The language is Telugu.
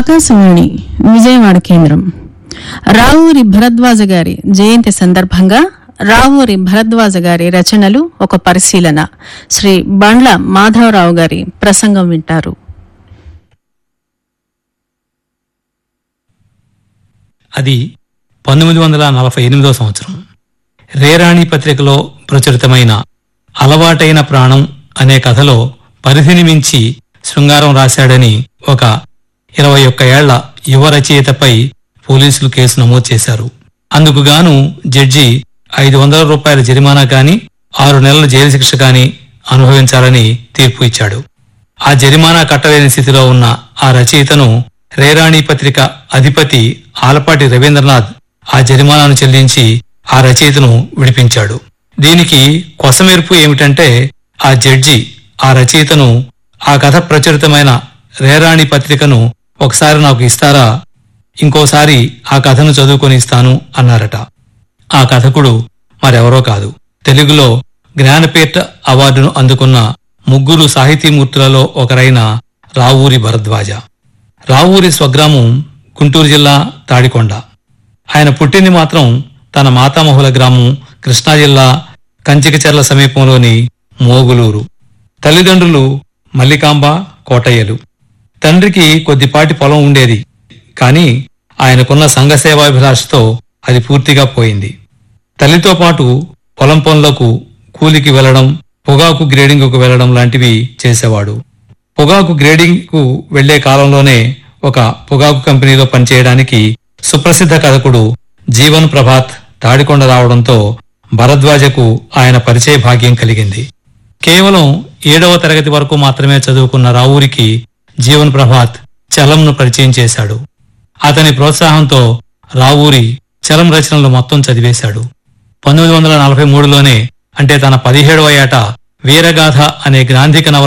ఆకాశవాణి విజయవాడ కేంద్రం రావూరి భరద్వాజ గారి జయంతి సందర్భంగా రావూరి భరద్వాజ గారి రచనలు ఒక పరిశీలన శ్రీ బండ్ల మాధవరావు గారి ప్రసంగం వింటారు అది పంతొమ్మిది వందల నలభై ఎనిమిదో సంవత్సరం రేరాణి పత్రికలో ప్రచురితమైన అలవాటైన ప్రాణం అనే కథలో పరిధిని మించి శృంగారం రాశాడని ఒక ఇరవై ఒక్క ఏళ్ల యువ రచయితపై పోలీసులు కేసు నమోదు చేశారు అందుకు గాను జడ్జి ఐదు వందల రూపాయల జరిమానా గాని ఆరు నెలల జైలు శిక్ష గాని అనుభవించాలని తీర్పు ఇచ్చాడు ఆ జరిమానా కట్టలేని స్థితిలో ఉన్న ఆ రచయితను రేరాణి పత్రిక అధిపతి ఆలపాటి రవీంద్రనాథ్ ఆ జరిమానాను చెల్లించి ఆ రచయితను విడిపించాడు దీనికి కొసమెరుపు ఏమిటంటే ఆ జడ్జి ఆ రచయితను ఆ కథ ప్రచురితమైన రేరాణి పత్రికను ఒకసారి నాకు ఇస్తారా ఇంకోసారి ఆ కథను చదువుకొని ఇస్తాను అన్నారట ఆ కథకుడు మరెవరో కాదు తెలుగులో జ్ఞానపీఠ అవార్డును అందుకున్న ముగ్గురు సాహితీమూర్తులలో ఒకరైన రావూరి భరద్వాజ రావూరి స్వగ్రామం గుంటూరు జిల్లా తాడికొండ ఆయన పుట్టింది మాత్రం తన మాతామహుల గ్రామం కృష్ణా జిల్లా కంచికచెర్ల సమీపంలోని మోగులూరు తల్లిదండ్రులు మల్లికాంబ కోటయ్యలు తండ్రికి కొద్దిపాటి పొలం ఉండేది కాని ఆయనకున్న సంఘ సేవాభిలాషతో అది పూర్తిగా పోయింది తల్లితో పాటు పొలం పనులకు కూలికి వెళ్లడం పొగాకు గ్రేడింగ్కు వెళ్లడం లాంటివి చేసేవాడు పొగాకు గ్రేడింగ్ కు వెళ్లే కాలంలోనే ఒక పొగాకు కంపెనీలో పనిచేయడానికి సుప్రసిద్ధ కథకుడు జీవన్ ప్రభాత్ తాడికొండ రావడంతో భరద్వాజకు ఆయన పరిచయ భాగ్యం కలిగింది కేవలం ఏడవ తరగతి వరకు మాత్రమే చదువుకున్న రావూరికి జీవన్ ప్రభాత్ చలంను పరిచయం చేశాడు అతని ప్రోత్సాహంతో రావూరి చలం రచనలు మొత్తం చదివేశాడు పంతొమ్మిది వందల నలభై మూడులోనే అంటే తన పదిహేడవ ఏట వీరగాథ అనే గ్రాంధిక నవల